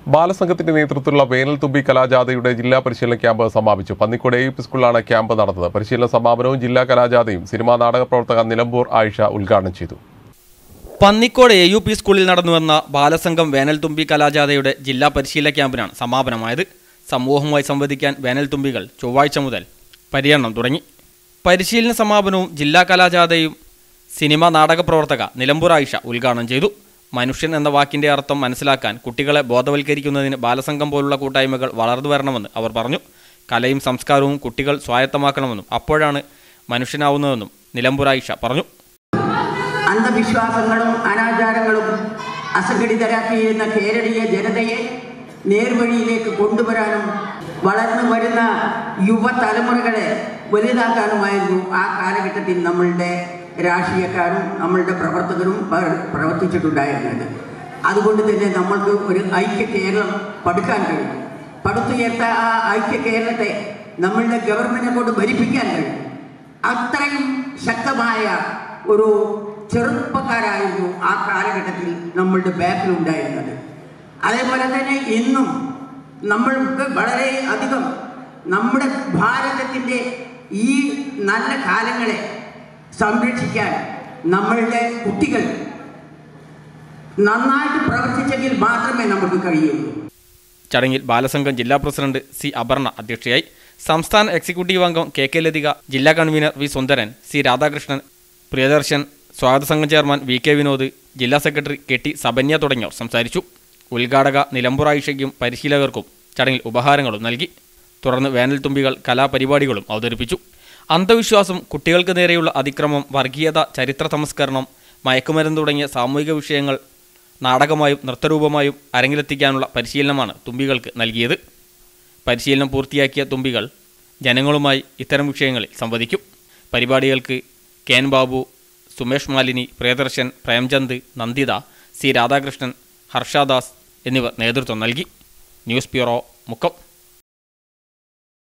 ബാലസംഘത്തിന്റെ നേതൃത്വത്തിലുള്ള വേനൽ തുമ്പി കലാജാഥയുടെ ജില്ലാ പരിശീലന ക്യാമ്പ് സമാപിച്ചു പന്നിക്കോട് എ യു പി സ്കൂളിലാണ് ക്യാമ്പ് നടന്നത് പരിശീലന സമാപനവും ജില്ലാ കലാജാഥയും സിനിമാ നാടക പ്രവർത്തക നിലമ്പൂർ ആയിഷ ഉദ്ഘാടനം ചെയ്തു പന്നിക്കോട് എ യു പി സ്കൂളിൽ നടന്നുവന്ന ബാലസംഘം വേനൽത്തുമ്പി കലാജാഥയുടെ ജില്ലാ പരിശീലന ക്യാമ്പിനാണ് സമാപനമായത് സമൂഹവുമായി സംവദിക്കാൻ വേനൽത്തുമ്പികൾ ചൊവ്വാഴ്ച മുതൽ പര്യടനം തുടങ്ങി പരിശീലന സമാപനവും ജില്ലാ കലാജാഥയും സിനിമ നാടക പ്രവർത്തക നിലമ്പൂർ ആയിഷ ഉദ്ഘാടനം ചെയ്തു മനുഷ്യൻ എന്ന വാക്കിന്റെ അർത്ഥം മനസ്സിലാക്കാൻ കുട്ടികളെ ബോധവൽക്കരിക്കുന്നതിന് ബാലസംഘം പോലുള്ള കൂട്ടായ്മകൾ വളർന്നു വരണമെന്ന് അവർ പറഞ്ഞു കലയും സംസ്കാരവും കുട്ടികൾ സ്വായത്തമാക്കണമെന്നും അപ്പോഴാണ് മനുഷ്യനാവുന്നതെന്നും നിലമ്പൂർ ആയിഷ പറഞ്ഞു അന്ധവിശ്വാസങ്ങളും അനാചാരങ്ങളും അസംഘടിതരാക്കിയിരുന്ന കേരളീയ ജനതയെ നേർവഴിയിലേക്ക് കൊണ്ടുവരാനും വളർന്നു വരുന്ന യുവതലമുറകളെ വലുതാക്കാനുമായിരുന്നു ആ കാലഘട്ടത്തിൽ നമ്മളുടെ രാഷ്ട്രീയക്കാരും നമ്മളുടെ പ്രവർത്തകരും പ്ര- പ്രവർത്തിച്ചിട്ടുണ്ടായിരുന്നത് അതുകൊണ്ട് തന്നെ നമ്മൾക്ക് ഒരു ഐക്യ കേരളം പടുക്കാൻ കഴിയും പടുത്തുയർത്ത ആ ഐക്യ കേരളത്തെ നമ്മളുടെ ഗവൺമെന്റിനെ കൊണ്ട് ഭരിപ്പിക്കാൻ കഴിയും അത്രയും ശക്തമായ ഒരു ചെറുപ്പക്കാരായിരുന്നു ആ കാലഘട്ടത്തിൽ നമ്മളുടെ ബാക്കിൽ ഉണ്ടായിരുന്നത് അതേപോലെ തന്നെ ഇന്നും നമ്മൾക്ക് വളരെ അധികം നമ്മുടെ ഭാരതത്തിൻ്റെ ഈ നല്ല കാലങ്ങളെ സംരക്ഷിക്കാൻ നമ്മളുടെ കുട്ടികൾ നന്നായിട്ട് പ്രവർത്തിച്ചെങ്കിൽ മാത്രമേ നമുക്ക് കഴിയുള്ളൂ ചടങ്ങിൽ ബാലസംഘം ജില്ലാ പ്രസിഡന്റ് സി അപർണ അധ്യക്ഷയായി സംസ്ഥാന എക്സിക്യൂട്ടീവ് അംഗം കെ കെ ലതിക ജില്ലാ convener V Sundaran C Radhakrishnan Priyadarshan സ്വാഗത സംഘം ചെയർമാൻ വി കെ വിനോദ് ജില്ലാ സെക്രട്ടറി കെ ടി സബന്യ തുടങ്ങിയവർ സംസാരിച്ചു ഉദ്ഘാടക നിലമ്പൂർ ആയിഷയ്ക്കും പരിശീലകർക്കും ചടങ്ങിൽ ഉപഹാരങ്ങളും നൽകി തുടർന്ന് വേനൽത്തുമ്പികൾ കലാപരിപാടികളും അവതരിപ്പിച്ചു അന്ധവിശ്വാസം കുട്ടികൾക്ക് നേരെയുള്ള അതിക്രമം വർഗീയത ചരിത്ര സംസ്കരണം മയക്കുമരുന്ന് തുടങ്ങിയ സാമൂഹിക വിഷയങ്ങൾ നാടകമായും നൃത്തരൂപമായും അരങ്ങിലെത്തിക്കാനുള്ള പരിശീലനമാണ് തുമ്പികൾക്ക് നൽകിയത് പരിശീലനം പൂർത്തിയാക്കിയ തുമ്പികൾ ജനങ്ങളുമായി ഇത്തരം വിഷയങ്ങളിൽ സംവദിക്കും പരിപാടികൾക്ക് K N Babu Sumesh Malini Priyadarshan Premchand Nanditha C Radhakrishnan Harshadas എന്നിവർ നേതൃത്വം നൽകി ന്യൂസ് ബ്യൂറോ മുക്കം